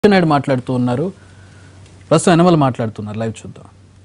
నాయుడు మాట్లాడుతూ ఉన్నారు ప్రస్తుతం యనమల మాట్లాడుతున్నారు లైవ్ చూద్దాం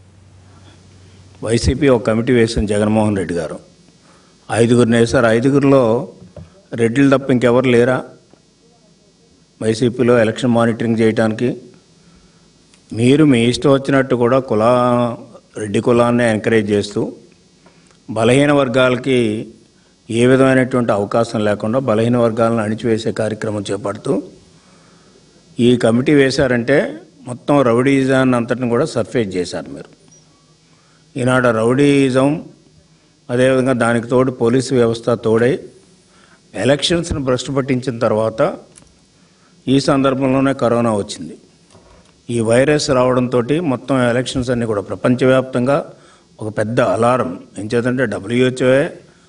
వైసీపీ ఒక కమిటీ వేసిన జగన్మోహన్ రెడ్డి గారు ఐదుగురిని వేశారు ఐదుగురిలో రెడ్డిలు తప్ప ఇంకెవరు లేరా వైసీపీలో ఎలక్షన్ మానిటరింగ్ చేయడానికి మీరు మీ ఇష్టం వచ్చినట్టు కూడా కులా రెడ్డి కులాన్ని ఎంకరేజ్ చేస్తూ బలహీన వర్గాలకి ఏ విధమైనటువంటి అవకాశం లేకుండా బలహీన వర్గాలను అణిచివేసే కార్యక్రమం చేపడుతూ ఈ కమిటీ వేశారంటే మొత్తం రౌడీజాన్ని అంతటిని కూడా సర్ఫేస్ చేశారు మీరు ఈనాడు రౌడీయిజం అదేవిధంగా దానికి తోడు పోలీసు వ్యవస్థ తోడై ఎలక్షన్స్ని భ్రష్టు పట్టించిన తర్వాత ఈ సందర్భంలోనే కరోనా వచ్చింది ఈ వైరస్ రావడంతో మొత్తం ఎలక్షన్స్ అన్నీ కూడా ప్రపంచవ్యాప్తంగా ఒక పెద్ద అలారం ఏం చేద్దంటే డబ్ల్యూహెచ్ఓఏ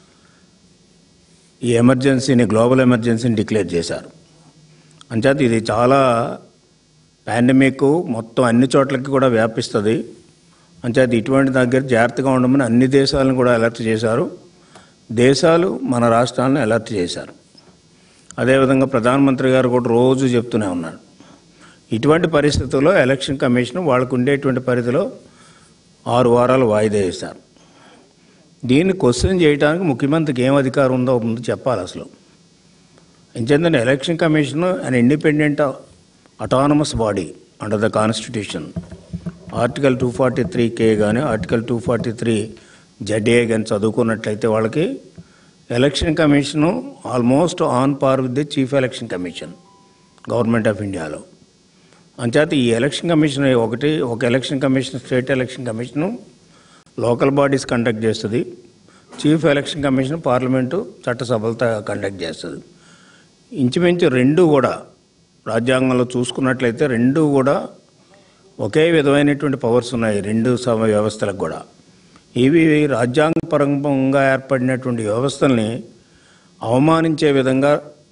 ఈ ఎమర్జెన్సీని గ్లోబల్ ఎమర్జెన్సీని డిక్లేర్ చేశారు అంచేత ఇది చాలా పాండమిక్ మొత్తం అన్ని చోట్లకి కూడా వ్యాపిస్తుంది అంచేత ఇటువంటి దగ్గర జాగ్రత్తగా ఉండమని అన్ని దేశాలను కూడా అలర్ట్ చేశారు దేశాలు మన రాష్ట్రాలను అలర్ట్ చేశారు అదేవిధంగా ప్రధానమంత్రి గారు కూడా రోజు చెప్తూనే ఉన్నారు ఇటువంటి పరిస్థితుల్లో ఎలక్షన్ కమిషన్ వాళ్ళకు ఉండేటువంటి పరిధిలో ఆరు వారాలు వాయిదా వేశారు దీన్ని క్వశ్చన్ చేయడానికి ముఖ్యమంత్రికి ఏం అధికారం ఉందో ముందు చెప్పాలి అసలు ఎందుకంటే election commission an independent autonomous body under the constitution article two forty three K కానీ article two forty three ZA కానీ చదువుకున్నట్లయితే వాళ్ళకి election commission almost on par with the chief election commission government of ఇండియాలో అంచేత ఈ election commission ఒకటి ఒక election commission state election commission local bodies conduct చేస్తుంది చీఫ్ ఎలక్షన్ కమిషన్ పార్లమెంటు చట్టసభలతో కండక్ట్ చేస్తుంది ఇంచుమించు రెండు కూడా రాజ్యాంగంలో చూసుకున్నట్లయితే రెండు కూడా ఒకే విధమైనటువంటి పవర్స్ ఉన్నాయి రెండు సమ వ్యవస్థలకు కూడా ఇవి రాజ్యాంగపరంగా ఏర్పడినటువంటి వ్యవస్థల్ని అవమానించే విధంగా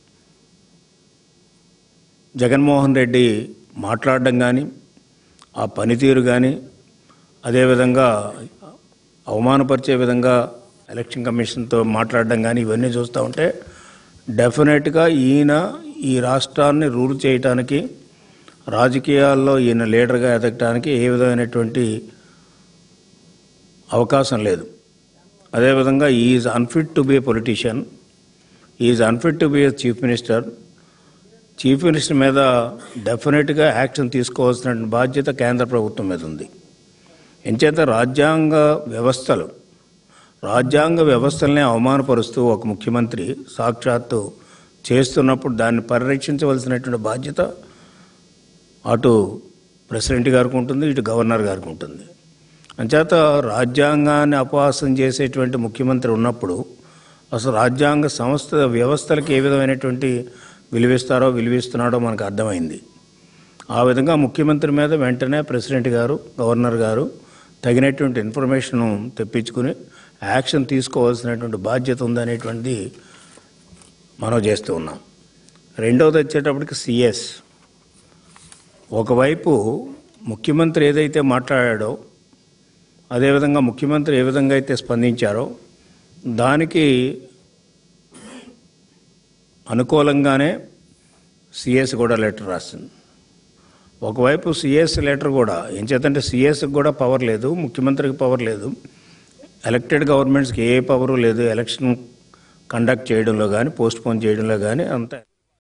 జగన్మోహన్ రెడ్డి మాట్లాడడం కానీ ఆ పనితీరు కానీ అదేవిధంగా అవమానపరిచే విధంగా ఎలక్షన్ కమిషన్తో మాట్లాడడం కానీ ఇవన్నీ చూస్తూ ఉంటే డెఫినెట్గా ఈయన ఈ రాష్ట్రాన్ని రూల్ చేయటానికి రాజకీయాల్లో ఈయన లీడర్గా ఎదగటానికి ఏ విధమైనటువంటి అవకాశం లేదు అదేవిధంగా is unfit to be a politician is unfit to be a chief minister chief minister మీద డెఫినెట్గా యాక్షన్ తీసుకోవాల్సిన బాధ్యత కేంద్ర ప్రభుత్వం మీద ఉంది ఎంచేత రాజ్యాంగ వ్యవస్థలు రాజ్యాంగ వ్యవస్థల్ని అవమానపరుస్తూ ఒక ముఖ్యమంత్రి సాక్షాత్తు చేస్తున్నప్పుడు దాన్ని పరిరక్షించవలసినటువంటి బాధ్యత అటు ప్రెసిడెంట్ గారికి ఉంటుంది ఇటు గవర్నర్ గారికి ఉంటుంది అంచేత రాజ్యాంగాన్ని అపహాసం చేసేటువంటి ముఖ్యమంత్రి ఉన్నప్పుడు అసలు రాజ్యాంగ సంస్థ వ్యవస్థలకు ఏ విధమైనటువంటి విలువిస్తారో విలువిస్తున్నాడో మనకు అర్థమైంది ఆ విధంగా ముఖ్యమంత్రి మీద వెంటనే ప్రెసిడెంట్ గారు గవర్నర్ గారు తగినటువంటి ఇన్ఫర్మేషన్ తెప్పించుకుని యాక్షన్ తీసుకోవాల్సినటువంటి బాధ్యత ఉందనేటువంటిది మనం చేస్తూ ఉన్నాం రెండవది వచ్చేటప్పటికి సిఎస్ ఒకవైపు ముఖ్యమంత్రి ఏదైతే మాట్లాడాడో అదేవిధంగా ముఖ్యమంత్రి ఏ విధంగా అయితే స్పందించారో దానికి అనుకూలంగానే సిఎస్ కూడా లెటర్ రాసింది ఒకవైపు సిఎస్ లెటర్ కూడా ఏం చేతంటే సిఎస్కి కూడా పవర్ లేదు ముఖ్యమంత్రికి పవర్ లేదు ఎలక్టెడ్ గవర్నమెంట్స్కి ఏ పవరు లేదు ఎలక్షన్ కండక్ట్ చేయడంలో కానీ పోస్ట్ పోన్ చేయడంలో కానీ అంత